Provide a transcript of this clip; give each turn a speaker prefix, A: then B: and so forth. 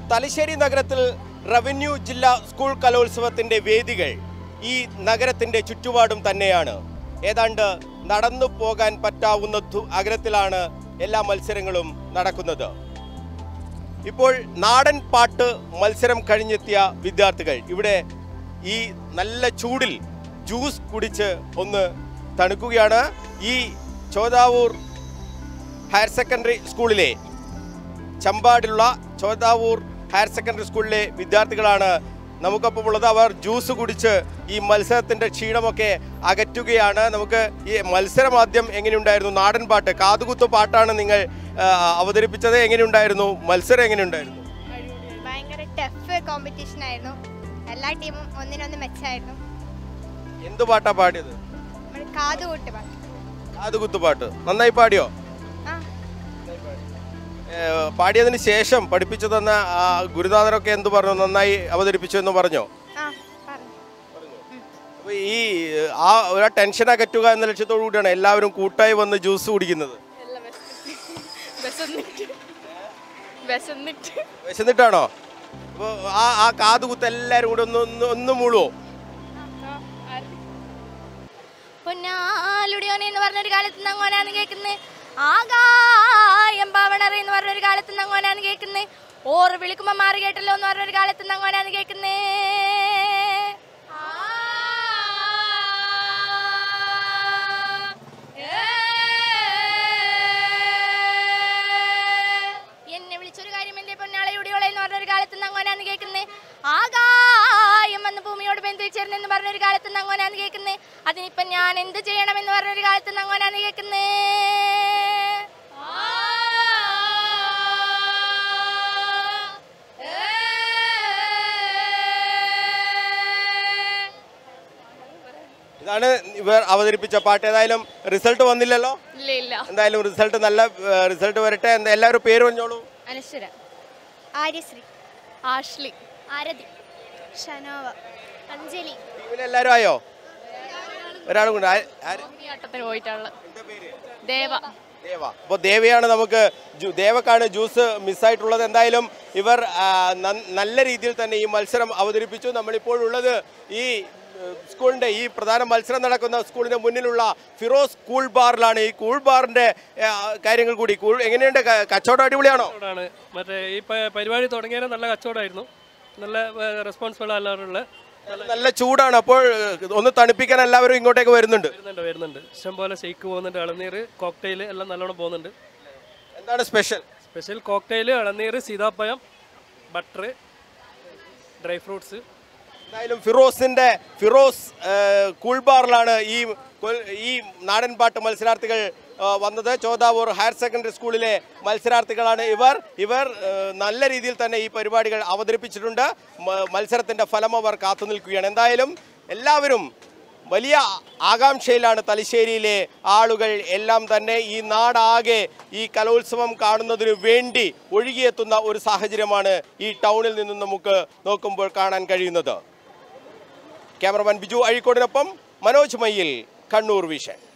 A: തലശ്ശേരി നഗരത്തിൽ റവന്യൂ ജില്ലാ സ്കൂൾ കലോത്സവത്തിന്റെ വേദികൾ ഈ നഗരത്തിന്റെ ചുറ്റുപാടും തന്നെയാണ് ഏതാണ്ട് നടന്നു പോകാൻ പറ്റാവുന്ന ദു- അകലത്തിലാണ് എല്ലാ മത്സരങ്ങളും നടക്കുന്നത് ഇപ്പോൾ നാടൻ പാട്ട് മത്സരം കഴിഞ്ഞെത്തിയ വിദ്യാർത്ഥികൾ ഇവിടെ ഈ നല്ല ചൂടിൽ ജ്യൂസ് കുടിച്ച് ഒന്ന് തണുക്കുകയാണ് ഈ ചോദാവൂർ ഹയർ സെക്കൻഡറി സ്കൂളിലെ ചമ്പാടിലുള്ള ചോദാവൂർ ഹയർ സെക്കൻഡറി സ്കൂളിലെ വിദ്യാർത്ഥികളാണ് നമുക്കൊപ്പം ഉള്ളത് അവർ ജ്യൂസ് കുടിച്ച് ഈ മത്സരത്തിന്റെ ക്ഷീണമൊക്കെ അകറ്റുകയാണ് നമുക്ക് ഈ മത്സരം ആദ്യം എങ്ങനെയുണ്ടായിരുന്നു നാടൻ പാട്ട് കാതുകുത്തു പാട്ടാണ് നിങ്ങൾ ആ, അവതരിപ്പിച്ചത് എങ്ങനെയുണ്ടായിരുന്നു മത്സരം എങ്ങനെയുണ്ടായിരുന്നു
B: ഭയങ്കര ടഫ് കോമ്പറ്റീഷൻ ആയിരുന്നു എല്ലാ ടീമും ഒന്നിനൊന്ന് മെച്ചായിരുന്നു
A: എന്ത് പാട്ടാ പാടിയത്
B: നമ്മൾ കാതുകൂട്ട് പാട്ട്
A: കാതുകുത്തു പാട്ട് നന്നായി പാടിയോ
B: ആ
A: ഏ, പാടിയതിന് ശേഷം പഠിപ്പിച്ചു തന്ന ആ ഗുരുനാഥനൊക്കെ എന്ത് പറഞ്ഞു നന്നായി അവതരിപ്പിച്ചു എന്ന് പറഞ്ഞോ
B: ആ പറഞ്ഞു
A: അപ്പൊ ഈ ആ ഒരു ടെൻഷൻ അകറ്റുക എന്ന ലക്ഷ്യത്തോടു കൂടിയാണ് എല്ലാവരും കൂട്ടായി വന്ന് ജ്യൂസ് കുടിക്കുന്നത്
C: വിശന്നിട്ട് വിശന്നിട്ട്
A: വിശന്നിട്ടാണോ അപ്പോൾ ആ ആ കാതുകുത്ത് എല്ലാവരും കൂടെ ഒന്ന് ഒന്ന് ഒന്ന് മൂളുവോ
C: പൊന്നാലുടിയോനെ എന്ന് പറഞ്ഞൊരു കാലത്ത് അങ്ങോനാന്ന് കേൾക്കുന്നത് ആകായം പവണറ എന്ന് പറഞ്ഞൊരു കാലത്ത് അങ്ങോനാന്ന് കേൾക്കുന്നത് ഓറ് വിളിക്കുമ്പോ മാറി കേട്ടല്ലോ എന്ന് പറഞ്ഞൊരു കാലത്ത് അങ്ങോനാന്ന് കേൾക്കുന്നേ എന്നെ വിളിച്ചൊരു കാര്യം എന്റെ പൊന്നാളയുടിയോളെ എന്ന് പറഞ്ഞൊരു കാലത്ത് അങ്ങോനാന്ന് കേൾക്കുന്നേ ആകായം വന്ന് ഭൂമിയോട് ബന്ധിച്ചേർന്നെന്ന് പറഞ്ഞൊരു കാലത്ത് അങ്ങോനാന്ന് കേൾക്കുന്നേ അതിനിപ്പം ഞാൻ എന്ത് ചെയ്യണമെന്ന് പറഞ്ഞൊരു കാലത്ത് അങ്ങോനാന്ന് കേൾക്കുന്നേ
A: ഇതാണ് ഇവർ അവതരിപ്പിച്ച പാട്ട് ഏതായാലും റിസൾട്ട് വന്നില്ലല്ലോ
C: ഇല്ല ഇല്ല
A: എന്തായാലും റിസൾട്ട് നല്ല റിസൾട്ട് വരട്ടെ എന്താ എല്ലാവരും പേര് പറഞ്ഞോളൂ
C: അനശ്വര
B: ആര്യശ്രീ
C: ആഷ്ലി
B: ആരതി ഷനോവ അഞ്ജലി
A: ടീമിലെല്ലാവരും ആയോ ഒരാളും കൂടെ ആ- ആര്?
C: ആട്ടത്തിന് പോയിട്ടുള്ള ദേവ
A: ദേവ അപ്പോൾ ദേവയാണ് നമുക്ക് ജു- ദേവക്കാണ് ജ്യൂസ് മിസ്സായിട്ടുള്ളത് എന്തായാലും ഇവർ ആ, നൻ- നല്ല രീതിയിൽ തന്നെ ഈ മത്സരം അവതരിപ്പിച്ചു നമ്മളിപ്പോൾ ഉള്ളത് ഈ ഏഹ്, സ്കൂളിന്റെ ഈ പ്രധാന മത്സരം നടക്കുന്ന സ്കൂളിന്റെ മുന്നിലുള്ള ഫിറോസ് കൂൾ ബാറിലാണ് ഈ കൂൾ ബാറിന്റെ ആ, കാര്യങ്ങൾ കൂടി കൂൾ എങ്ങനെയുണ്ട് ക- കച്ചവടം അടിപൊളിയാണോ
D: കച്ചവടമാണ് മറ്റേ ഈ പ- പരിപാടി തുടങ്ങിയാലും നല്ല കച്ചവടമായിരുന്നു നല്ല റെസ്പോൺസിബിൾ എല്ലാവരും
A: നല്ല ചൂടാണ് അപ്പോൾ ഏഹ്, ഒന്ന് തണുപ്പിക്കാൻ എല്ലാവരും ഇങ്ങോട്ടേക്ക് വരുന്നുണ്ട്
D: വരുന്നുണ്ട് വരുന്നുണ്ട് ഇഷ്ടംപോലെ ഷെയ്ക്ക് പോകുന്നുണ്ട് ഇളനീർ കോക്ടെയിൽ എല്ലാം നല്ലോണം പോകുന്നുണ്ട്
A: എന്താണ് സ്പെഷ്യൽ
D: സ്പെഷ്യൽ കോക്ടെയിൽ ഇളനീർ സീതാപ്പഴം ബട്ടർ ഡ്രൈ ഫ്രൂട്ട്സ്
A: എന്തായാലും ഫിറോസിന്റെ ഫിറോസ് ഏഹ്, കൂൾ ബാറിലാണ് ഈ കൊൽ- ഈ നാടൻ പാട്ട് മത്സരാർത്ഥികൾ ഏഹ്, വന്നത് ചോദാവൂർ ഹയർ സെക്കൻഡറി സ്കൂളിലെ മത്സരാർത്ഥികളാണ് ഇവർ ഇവർ ഏഹ്, നല്ല രീതിയിൽ തന്നെ ഈ പരിപാടികൾ അവതരിപ്പിച്ചിട്ടുണ്ട് മ- മത്സരത്തിന്റെ ഫലം അവർ കാത്തു നിൽക്കുകയാണ് എന്തായാലും എല്ലാവരും വലിയ ആകാംക്ഷയിലാണ് തലശ്ശേരിയിലെ ആളുകൾ എല്ലാം തന്നെ ഈ നാടാകെ ഈ കലോത്സവം കാണുന്നതിനു വേണ്ടി ഒഴുകിയെത്തുന്ന ഒരു സാഹചര്യമാണ് ഈ ടൗണിൽ നിന്നും നമുക്ക് നോക്കുമ്പോൾ കാണാൻ കഴിയുന്നത് ക്യാമറമാൻ ബിജു അഴീക്കോടിനൊപ്പം മനോജ് മയ്യിൽ കണ്ണൂർ വിഷൻ